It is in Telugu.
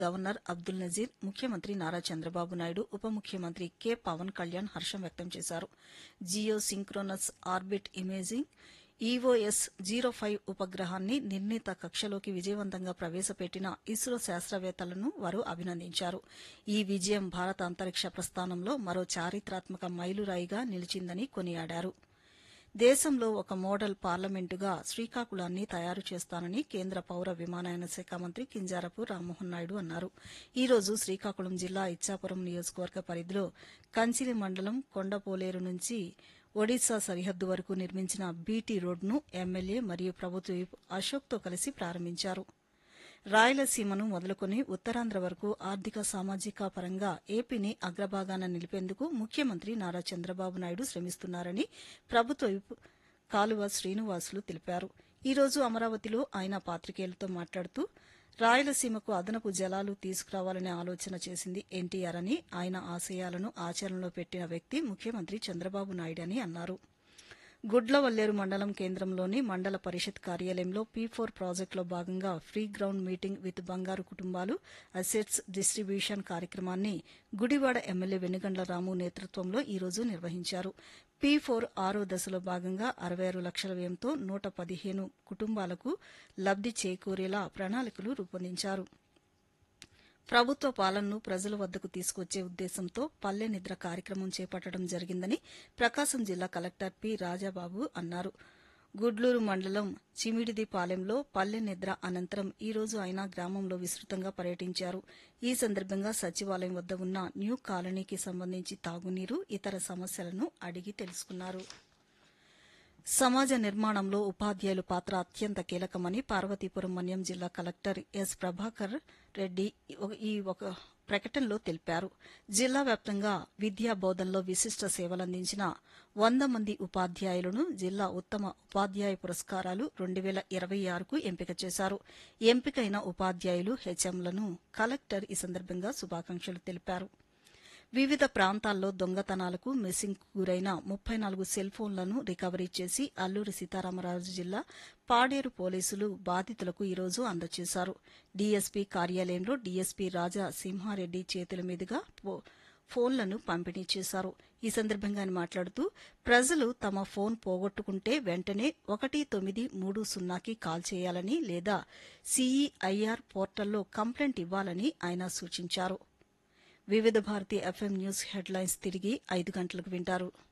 గవర్నర్ అబ్దుల్ నజీర్ ముఖ్యమంత్రి నారా చంద్రబాబు నాయుడు ఉప ముఖ్యమంత్రి కె పవన్ కళ్యాణ్ హర్షం వ్యక్తం చేశారు geosynchronous orbit imaging EOS zero five ఉపగ్రహాన్ని నిర్ణీత కక్షలోకి విజయవంతంగా ప్రవేశపెట్టిన ఇస్రో శాస్త్రవేత్తలను వారు అభినందించారు ఈ విజయం భారత అంతరిక్ష ప్రస్థానంలో మరో చారిత్రాత్మక మైలురాయిగా నిలిచిందని కొనియాడారు దేశంలో ఒక మోడల్ పార్లమెంటుగా శ్రీకాకుళాన్ని తయారు చేస్తానని కేంద్ర పౌర విమానయాన శాఖ మంత్రి కింజారపు రామ్మోహన్ నాయుడు అన్నారు ఈ రోజు శ్రీకాకుళం జిల్లా ఇచ్చాపురం నియోజకవర్గ పరిధిలో కంచిలి మండలం కొండపోలేరు నుంచి ఒడిశా సరిహద్దు వరకు నిర్మించిన బీటీ రోడ్ను ఎమ్మెల్యే మరియు ప్రభుత్వ విప్ అశోక్తో కలిసి ప్రారంభించారు రాయలసీమను మొదలుకొని ఉత్తరాంధ్ర వరకు ఆర్థిక సామాజిక పరంగా ఏపీని అగ్రభాగాన నిలిపేందుకు ముఖ్యమంత్రి నారా చంద్రబాబు నాయుడు శ్రమిస్తున్నారని ప్రభుత్వ విప్ కాలువ శ్రీనివాసులు తెలిపారు ఈ రోజు అమరావతిలో ఆయన పాత్రికేయులతో మాట్లాడుతూ రాయలసీమకు అదనపు జలాలు తీసుకురావాలనే ఆలోచన చేసింది ఎన్టీఆర్ అని ఆయన ఆశయాలను ఆచరణలో పెట్టిన వ్యక్తి ముఖ్యమంత్రి చంద్రబాబు నాయుడని అన్నారు గుడ్లవల్లేరు మండలం కేంద్రంలోని మండల పరిషత్ కార్యాలయంలో పీ ఫోర్ ప్రాజెక్టులో భాగంగా ఫ్రీ గ్రౌండ్ మీటింగ్ విత్ బంగారు కుటుంబాలు అసెట్స్ డిస్ట్రిబ్యూషన్ కార్యక్రమాన్ని గుడివాడ ఎమ్మెల్యే వెనుగండ్ల రాము నేతృత్వంలో ఈ రోజు నిర్వహించారు పీ ఫోర్ ఆరో దశలో భాగంగా అరవై ఆరు లక్షల వ్యయంతో నూట పదిహేను కుటుంబాలకు లబ్ది చేకూరేలా ప్రణాళికలు రూపొందించారు ప్రభుత్వ పాలనను ప్రజల వద్దకు తీసుకొచ్చే ఉద్దేశంతో పల్లె నిద్ర కార్యక్రమం చేపట్టడం జరిగిందని ప్రకాశం జిల్లా కలెక్టర్ పి రాజాబాబు అన్నారు గుడ్లూరు మండలం చిమిడిదిపాలెంలో పల్లె నిద్ర అనంతరం ఈ రోజు ఆయన గ్రామంలో విస్తృతంగా పర్యటించారు ఈ సందర్భంగా సచివాలయం వద్ద ఉన్న న్యూ కాలనీకి సంబంధించి తాగునీరు ఇతర సమస్యలను అడిగి తెలుసుకున్నారు సమాజ నిర్మాణంలో ఉపాధ్యాయుల పాత్ర అత్యంత కీలకమని పార్వతీపురం మన్యం జిల్లా కలెక్టర్ ఎస్ ప్రభాకర్ రెడ్డి ఈ ఒక ప్రకటనలో తెలిపారు జిల్లా వ్యాప్తంగా విద్యా బోధనలో విశిష్ట సేవలందించిన వంద మంది ఉపాధ్యాయులను జిల్లా ఉత్తమ ఉపాధ్యాయ పురస్కారాలు రెండు వేల ఇరవై ఆరుకు ఎంపిక చేశారు ఎంపికైన ఉపాధ్యాయులు హెచ్ఎంలను కలెక్టర్ ఈ సందర్భంగా శుభాకాంక్షలు తెలిపారు వివిధ ప్రాంతాల్లో దొంగతనాలకు మిస్సింగ్ గురైన ముప్పై నాలుగు సెల్ ఫోన్లను రికవరీ చేసి అల్లూరి సీతారామరాజు జిల్లా పాడేరు పోలీసులు బాధితులకు ఈరోజు అందజేశారు డీఎస్పీ కార్యాలయంలో డీఎస్పీ రాజా సింహారెడ్డి చేతుల మీదుగా ఫోన్లను పంపిణీ చేశారు ఈ సందర్భంగా ఆయన మాట్లాడుతూ ప్రజలు తమ ఫోన్ పోగొట్టుకుంటే వెంటనే ఒకటి తొమ్మిది మూడు సున్నాకి కాల్ చేయాలని లేదా సీఈఐఆర్ పోర్టల్లో కంప్లైంట్ ఇవ్వాలని ఆయన సూచించారు వివిధ భారతి ఎఫ్ఎం న్యూస్ హెడ్లైన్స్ తిరిగి ఐదు గంటలకు వింటారు